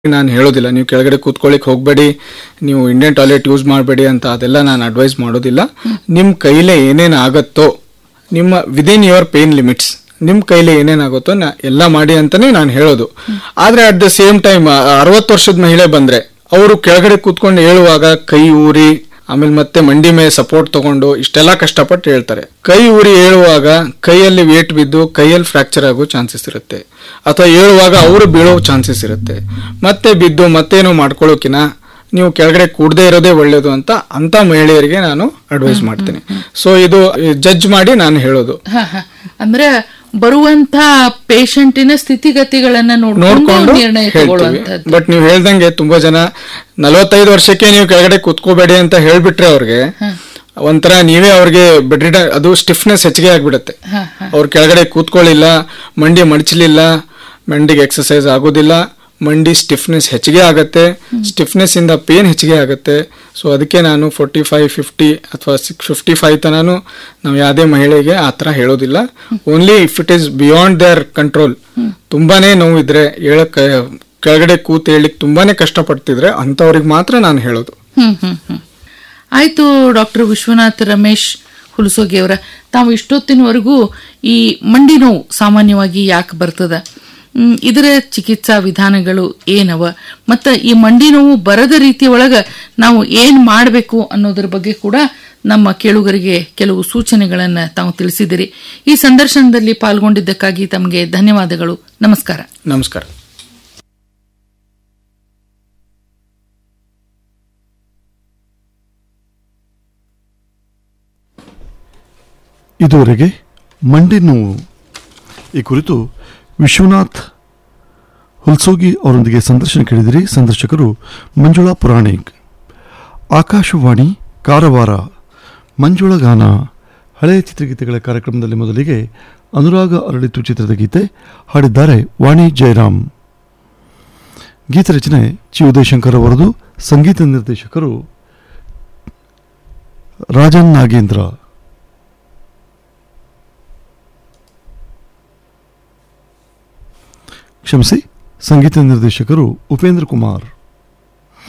ನಾನು ಹೇಳೋದಿಲ್ಲ ನೀವು ಕೆಳಗಡೆ ಕೂತ್ಕೊಳ್ಳಿಕ್ ಹೋಗಬೇಡಿ ನೀವು ಇಂಡಿಯನ್ ಟಾಯ್ಲೆಟ್ ಯೂಸ್ ಮಾಡಬೇಡಿ ಅಂತ ಅದೆಲ್ಲ ನಾನು ಅಡ್ವೈಸ್ ಮಾಡೋದಿಲ್ಲ ನಿಮ್ಮ ಕೈಲೇ ಏನೇನು ಆಗತ್ತೋ ನಿಮ್ಮ ವಿದಿನ್ ಯುವರ್ ಪೇನ್ ಲಿಮಿಟ್ಸ್ ನಿಮ್ಮ ಕೈಲಿ ಏನೇನಾಗುತ್ತೋ ನಾ ಎಲ್ಲ ಮಾಡಿ ಅಂತಾನೆ ನಾನು ಹೇಳೋದು ಆದ್ರೆ ಅಟ್ ದ ಸೇಮ್ ಟೈಮ್ ಅರವತ್ತು ವರ್ಷದ ಮಹಿಳೆ ಬಂದ್ರೆ ಅವರು ಕೆಳಗಡೆ ಕೂತ್ಕೊಂಡು ಹೇಳುವಾಗ ಕೈ ಊರಿ ಆಮೇಲೆ ಮತ್ತೆ ಮಂಡಿ ಮೇಲೆ ಸಪೋರ್ಟ್ ತಗೊಂಡು ಇಷ್ಟೆಲ್ಲ ಕಷ್ಟಪಟ್ಟು ಹೇಳ್ತಾರೆ ಕೈ ಊರಿ ಹೇಳುವಾಗ ಕೈಯಲ್ಲಿ ವೇಟ್ ಬಿದ್ದು ಕೈಯಲ್ಲಿ ಫ್ರಾಕ್ಚರ್ ಆಗೋ ಚಾನ್ಸಸ್ ಇರುತ್ತೆ ಅಥವಾ ಹೇಳುವಾಗ ಅವರು ಬೀಳೋ ಚಾನ್ಸಸ್ ಇರುತ್ತೆ ಮತ್ತೆ ಬಿದ್ದು ಮತ್ತೇನೋ ಮಾಡ್ಕೊಳ್ಳೋಕಿನ ನೀವು ಕೆಳಗಡೆ ಕೂಡದೇ ಇರೋದೇ ಒಳ್ಳೇದು ಅಂತ ಅಂತ ಮಹಿಳೆಯರಿಗೆ ನಾನು ಅಡ್ವೈಸ್ ಮಾಡ್ತೀನಿ ಸೊ ಇದು ಜಡ್ಜ್ ಮಾಡಿ ನಾನು ಹೇಳೋದು ಹ, ಹ. ಅಂದ್ರೆ ಬರುವಂತ ಪೇಷಂಟಿನ ಸ್ಥಿತಿಗತಿಗಳನ್ನ ನೋಡ್ಕೊಂಡು ನೋಡ್ಕೊಂಡು ನಿರ್ಣಯ ಹೇಳ್ತೀವಿ ತಗೊಳ್ಳುವಂತದ್ದು ಬಟ್ ನೀವು ಹೇಳ್ದಂಗೆ ತುಂಬಾ ಜನ ನಲವತ್ತೈದು ವರ್ಷಕ್ಕೆ ನೀವು ಕೆಳಗಡೆ ಕೂತ್ಕೋಬೇಡಿ ಅಂತ ಹೇಳ್ಬಿಟ್ರೆ ಅವ್ರಿಗೆ ಒಂಥರ ನೀವೇ ಅವ್ರಿಗೆ ಬೆಡ್ ರಿಡ ಅದು ಸ್ಟಿಫ್ನೆಸ್ ಹೆಚ್ಚಿಗೆ ಆಗ್ಬಿಡುತ್ತೆ ಹ, ಹ. ಅವ್ರು ಕೆಳಗಡೆ ಕೂತ್ಕೊಳ್ಳಿಲ್ಲ ಮಂಡಿ ಮಡಚಲಿಲ್ಲ ಮಂಡಿಗೆ ಎಕ್ಸಸೈಸ್ ಆಗೋದಿಲ್ಲ ಮಂಡಿ ಸ್ಟಿಫ್ನೆಸ್ ಹೆಚ್ಚಿಗೆ ಆಗತ್ತೆ ಸ್ಟಿಫ್ನೆಸ್ ಇಂದ ಪೇನ್ ಹೆಚ್ಚಿಗೆ ಆಗುತ್ತೆ ಸೊ ಅದಕ್ಕೆ ನಾನು ಫೋರ್ಟಿ ಫೈವ್ ಫಿಫ್ಟಿ ಅಥವಾ ಸಿಕ್ಸ್ ಫಿಫ್ಟಿ ಫೈವ್ ತನೂ ನಾವು ಯಾವುದೇ ಮಹಿಳೆಗೆ ಆ ಥರ ಹೇಳೋದಿಲ್ಲ only if it is beyond their control ತುಂಬಾನೇ ನೋವಿದ್ರೆ ಹೇಳಕ್ ಕೆಳಗಡೆ ಕೂತ್ ಹೇಳಲಿಕ್ಕೆ ತುಂಬಾನೇ ಕಷ್ಟಪಡ್ತಿದ್ರೆ ಅಂಥವ್ರಿಗೆ ಮಾತ್ರ ನಾನು ಹೇಳೋದು ಹ್ಮ್ ಹ್ಮ್ ಹ್ಮ್ ಆಯ್ತು ಡಾಕ್ಟರ್ ವಿಶ್ವನಾಥ್ ರಮೇಶ್ ಹುಲಸೋಗಿ ಅವರ ತಾವು ಇಷ್ಟೊತ್ತಿನವರೆಗೂ ಈ ಮಂಡಿ ನೋವು ಸಾಮಾನ್ಯವಾಗಿ ಯಾಕೆ ಬರ್ತದ ಹ್ಮ್, ಇದರ ಚಿಕಿತ್ಸಾ ವಿಧಾನಗಳು ಏನವ ಮತ್ತ ಈ ಮಂಡಿ ನೋವು ಬರದ ರೀತಿ ಒಳಗ ನಾವು ಏನ್ ಮಾಡಬೇಕು ಅನ್ನೋದ್ರ ಬಗ್ಗೆ ಕೂಡ ನಮ್ಮ ಕೇಳುಗರಿಗೆ ಕೆಲವು ಸೂಚನೆಗಳನ್ನ ತಾವು ತಿಳಿಸಿದಿರಿ ಈ ಸಂದರ್ಶನದಲ್ಲಿ ಪಾಲ್ಗೊಂಡಿದ್ದಕ್ಕಾಗಿ ತಮಗೆ ಧನ್ಯವಾದಗಳು ನಮಸ್ಕಾರ ನಮಸ್ಕಾರ ಇದುವರೆಗೆ ಮಂಡಿ ನೋವು ಈ ಕುರಿತು ವಿಶ್ವನಾಥ್ ಹುಲ್ಸೋಗಿ ಅವರೊಂದಿಗೆ ಸಂದರ್ಶನ ಕೇಳಿದಿರಿ ಸಂದರ್ಶಕರು ಮಂಜುಳಾ ಪುರಾಣಿಕ್ ಆಕಾಶವಾಣಿ ಕಾರವಾರ ಮಂಜುಳ ಗಾನ ಹಳೆಯ ಚಿತ್ರಗೀತೆಗಳ ಕಾರ್ಯಕ್ರಮದಲ್ಲಿ ಮೊದಲಿಗೆ ಅನುರಾಗ ಅರಳಿತು ಚಿತ್ರದ ಗೀತೆ ಹಾಡಿದ್ದಾರೆ ವಾಣಿ ಜಯರಾಮ್ ಗೀತರಚನೆ ಚಿ ಉದಯಶಂಕರ್ ಅವರದು ಸಂಗೀತ ನಿರ್ದೇಶಕರು ರಾಜನ್ ನಾಗೇಂದ್ರ ಕ್ಷಮಿಸಿ ಸಂಗೀತ ನಿರ್ದೇಶಕರು ಉಪೇಂದ್ರ ಕುಮಾರ್